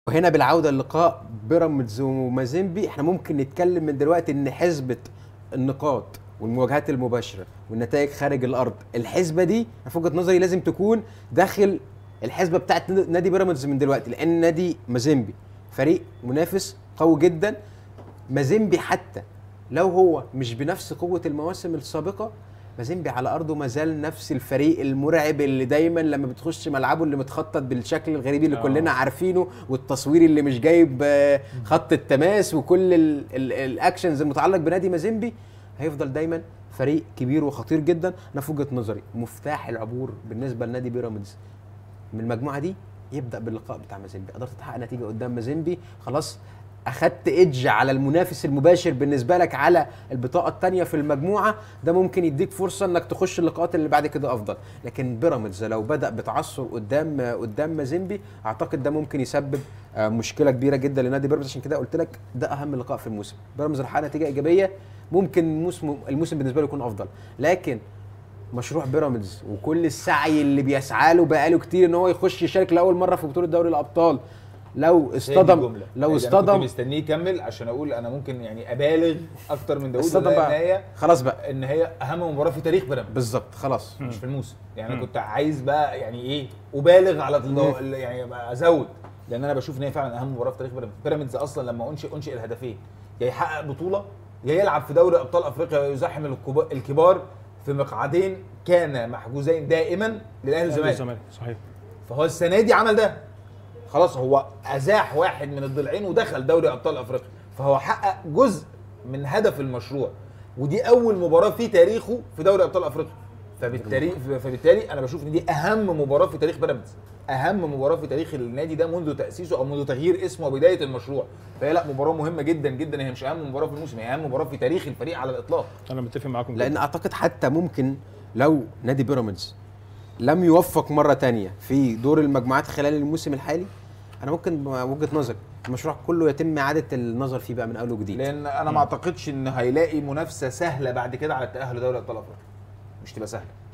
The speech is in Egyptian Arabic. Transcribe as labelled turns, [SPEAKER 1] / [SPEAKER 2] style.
[SPEAKER 1] وهنا بالعوده للقاء بيراميدز ومازيمبي احنا ممكن نتكلم من دلوقتي ان حسبه النقاط والمواجهات المباشره والنتائج خارج الارض الحسبه دي في وجهه نظري لازم تكون داخل الحسبه بتاعت نادي بيراميدز من دلوقتي لان نادي مازيمبي فريق منافس قوي جدا مازيمبي حتى لو هو مش بنفس قوه المواسم السابقه مازيمبي على ارضه ما زال نفس الفريق المرعب اللي دايما لما بتخش ملعبه اللي متخطط بالشكل الغريب اللي
[SPEAKER 2] آه.
[SPEAKER 1] كلنا عارفينه والتصوير اللي مش جايب آه، خط التماس وكل ال- ال- الاكشنز المتعلق بنادي مازيمبي هيفضل دايما فريق كبير وخطير جدا انا في وجهه نظري مفتاح العبور بالنسبه لنادي بيراميدز من المجموعه دي يبدا باللقاء بتاع مازيمبي قدرت تحقق نتيجه قدام مازيمبي خلاص اخدت ايدج على المنافس المباشر بالنسبه لك على البطاقه الثانيه في المجموعه ده ممكن يديك فرصه انك تخش اللقاءات اللي بعد كده افضل لكن بيراميدز لو بدا بتعثر قدام قدام مازيمبي اعتقد ده ممكن يسبب آه، مشكله كبيره جدا لنادي بيراميدز عشان كده قلت لك ده اهم لقاء في الموسم بيراميدز لو حقق نتيجه ايجابيه ممكن الموسم الموسم بالنسبه له يكون افضل لكن مشروع بيراميدز وكل السعي اللي بيسعى له بقاله كتير ان هو يخش يشارك لاول مره في بطوله دوري الابطال لو اصطدم لو
[SPEAKER 3] انا كنت
[SPEAKER 1] اصطدم
[SPEAKER 3] مستنيه يكمل عشان اقول انا ممكن يعني ابالغ اكتر من داوود
[SPEAKER 1] اصطدم
[SPEAKER 3] إن
[SPEAKER 1] بقى
[SPEAKER 3] هي
[SPEAKER 1] خلاص بقى
[SPEAKER 3] ان هي اهم مباراه في تاريخ بيراميدز
[SPEAKER 1] بالظبط خلاص
[SPEAKER 3] مش في الموسم يعني انا
[SPEAKER 2] مم.
[SPEAKER 3] كنت عايز بقى يعني ايه ابالغ على الضو- يعني أبقى ازود لان انا بشوف ان هي فعلا اهم مباراه في تاريخ بيراميدز بيراميدز اصلا لما انشئ انشئ الهدفين يا يحقق بطوله يا يلعب في دوري ابطال افريقيا ويزاحم الكبا- الكبار في مقعدين كان محجوزين دائما للاهلي والزمالك
[SPEAKER 2] الزمالك صحيح
[SPEAKER 3] فهو السنه دي عمل ده خلاص هو ازاح واحد من الضلعين ودخل دوري ابطال افريقيا فهو حقق جزء من هدف المشروع ودي اول مباراه في تاريخه في دوري ابطال افريقيا فبالتالي فبالتالي انا بشوف ان دي اهم مباراه في تاريخ بيراميدز اهم مباراه في تاريخ النادي ده منذ تاسيسه او منذ تغيير اسمه وبدايه المشروع فهي لا مباراه مهمه جدا جدا هي مش اهم مباراه في الموسم هي اهم مباراه في تاريخ الفريق على الاطلاق
[SPEAKER 2] انا متفق معاكم جداً.
[SPEAKER 1] لان اعتقد حتى ممكن لو نادي بيراميدز لم يوفق مره تانية في دور المجموعات خلال الموسم الحالي انا ممكن وجهه نظري المشروع كله يتم اعاده النظر فيه بقى من اول وجديد
[SPEAKER 3] لان انا ما اعتقدش ان هيلاقي منافسه سهله بعد كده على التاهل لدوري ابطال افريقيا مش تبقى سهله